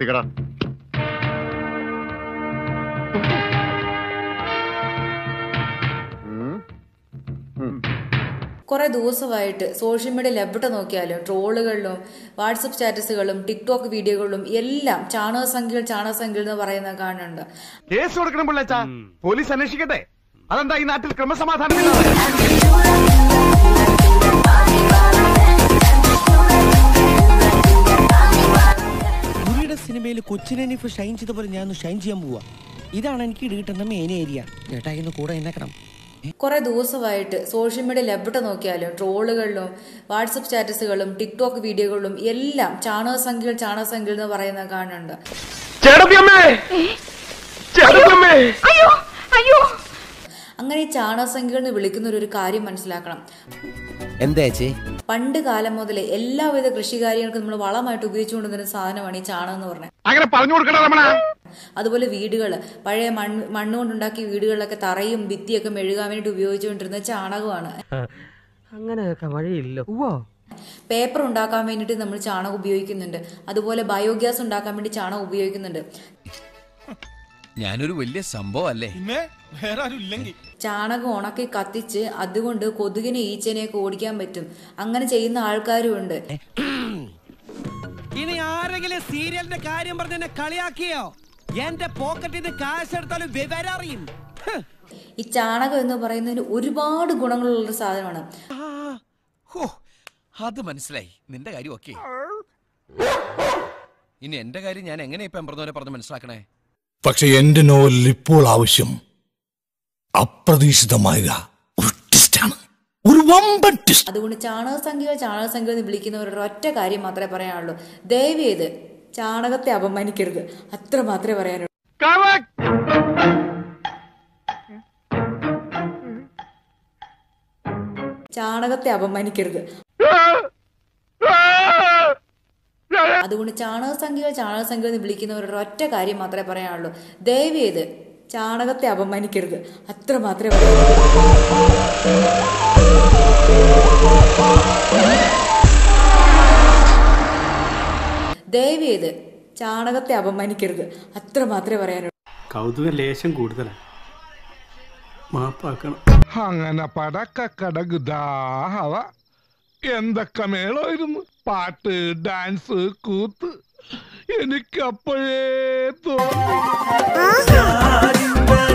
വൃത്തികട കുറെ ദിവസമായിട്ട് സോഷ്യൽ മീഡിയയിൽ എവിടെ നോക്കിയാലും ട്രോളുകളിലും വാട്സപ്പ് സ്റ്റാറ്റസുകളും ടിക്ടോക്ക് വീഡിയോകളിലും എല്ലാം ചാണകസംഖ്യകൾ ചാണകസംഖ്യകൾ എന്ന് പറയുന്ന കാണുന്നുണ്ട് കേസ് കൊടുക്കണം പിള്ളേച്ച പോലീസ് അന്വേഷിക്കട്ടെ അതെന്താ ഈ നാട്ടിൽ ക്രമസമാധാനം ഗുരിയുടെ സിനിമയിൽ കൊച്ചിനെനിഫ് ഷൈൻ ചെയ്ത പോലെ ഞാൻ ഷൈൻ ചെയ്യാൻ പോവാ ഇതാണ് എനിക്ക് കിട്ടുന്ന മെയിൻ ഏരിയ ചേട്ടാ ഇന്ന് കൂടെ എന്നേക്കണം കുറെ ദിവസമായിട്ട് സോഷ്യൽ മീഡിയയിൽ എവിടെ നോക്കിയാലും ട്രോളുകളിലും വാട്സപ്പ് സ്റ്റാറ്റസുകളും ടിക്ടോക്ക് വീഡിയോകളിലും എല്ലാം ചാണകസംഖ്യകൾ ചാണകസംഖ്യകൾ എന്ന് പറയുന്ന കാണുന്നുണ്ട് അങ്ങനെ ഈ ചാണകസംഖ്യകൾ എന്ന് വിളിക്കുന്ന ഒരു കാര്യം മനസ്സിലാക്കണം എന്താ ചേ പണ്ട് കാലം മുതലേ എല്ലാവിധ കൃഷികാര്യങ്ങൾക്കും നമ്മൾ വളമായിട്ട് ഉപയോഗിച്ചുകൊണ്ടിരുന്ന സാധനമാണ് ഈ ചാണകം എന്ന് പറഞ്ഞത് അങ്ങനെ പറഞ്ഞു കൊടുക്കണ രമണ അതുപോലെ വീടുകൾ പഴയ മണ്ണ് മണ്ണ് കൊണ്ടുണ്ടാക്കിയ വീടുകളിലൊക്കെ തറയും ഭിത്തിയൊക്കെ മെഴുകാൻ വേണ്ടിയിട്ട് ഉപയോഗിച്ചുകൊണ്ടിരുന്ന ചാണകമാണ് അങ്ങനെയൊക്കെ വഴിയില്ല പേപ്പർ ഉണ്ടാക്കാൻ വേണ്ടിയിട്ട് നമ്മൾ ചാണകം ഉപയോഗിക്കുന്നുണ്ട് അതുപോലെ ബയോഗ്യാസ് ഉണ്ടാക്കാൻ വേണ്ടി ചാണകം ഉപയോഗിക്കുന്നുണ്ട് ഞാനൊരു വലിയ സംഭവം അല്ലേ ചാണകം ഉണക്കി കത്തിച്ച് അതുകൊണ്ട് കൊതുകിനെ ഈച്ചനെയൊക്കെ ഓടിക്കാൻ പറ്റും അങ്ങനെ ചെയ്യുന്ന ആൾക്കാരും ഉണ്ട് ഇനി ആരെങ്കിലും സീരിയലിന്റെ കാര്യം പറഞ്ഞ് എന്നെ കളിയാക്കിയോ എന്റെ പോക്കറ്റിൽ നിന്ന് കാശ് എടുത്താലും വിവരം അറിയും ഹ്. ഈ ചാണകം എന്ന് പറയുന്നതിന് ഒരുപാട് ഗുണങ്ങളുള്ള ഒരു സാധനമാണ് ഹോ അത് മനസ്സിലായി നിന്റെ കാര്യം ഓക്കെ ഇനി എന്റെ കാര്യം ഞാൻ എങ്ങനെ ഇപ്പൊ എമ്പറന്നവരെ പറഞ്ഞ് മനസ്സിലാക്കണേ പക്ഷെ എന്റെ നോവലിൽ ഇപ്പോൾ ആവശ്യം അപ്രതീക്ഷിതമായ ഒരു ട്വിസ്റ്റാണ് ഒരു വമ്പൻ ട്വിസ്റ്റ് അതുകൊണ്ട് ചാണകസംഖ്യ ചാണകസംഖ്യ എന്ന് വിളിക്കുന്നവരുടെ ഒറ്റ കാര്യം മാത്രമേ പറയാനുള്ളൂ ദയവേത് ചാണകത്തെ അപമാനിക്കരുത് അത്ര മാത്രമേ പറയാനുള്ളൂ ചാണകത്തെ അപമാനിക്കരുത് അതുകൊണ്ട് ചാണകസംഖ്യ ചാണകസംഖ്യ എന്ന് വിളിക്കുന്നവരുടെ ഒറ്റ കാര്യം മാത്രമേ പറയാനുള്ളൂ ദയവേത് ചാണകത്തെ അപമാനിക്കരുത് അത്ര മാത്രമേ പറയാനുള്ളൂ ദയവേത് ചാണകത്തെ അപമാനിക്കരുത് അത്ര മാത്രമേ പറയാനുള്ളൂ കൗതുക ലേശം കൂടുതലാണ് മാപ്പാക്കണം അങ്ങനെ പടക്ക കടകുദാഹവ എന്തൊക്കെ മേളമായിരുന്നു പാട്ട് ഡാൻസ് കൂത്ത് എനിക്കപ്പോഴേ തോന്നി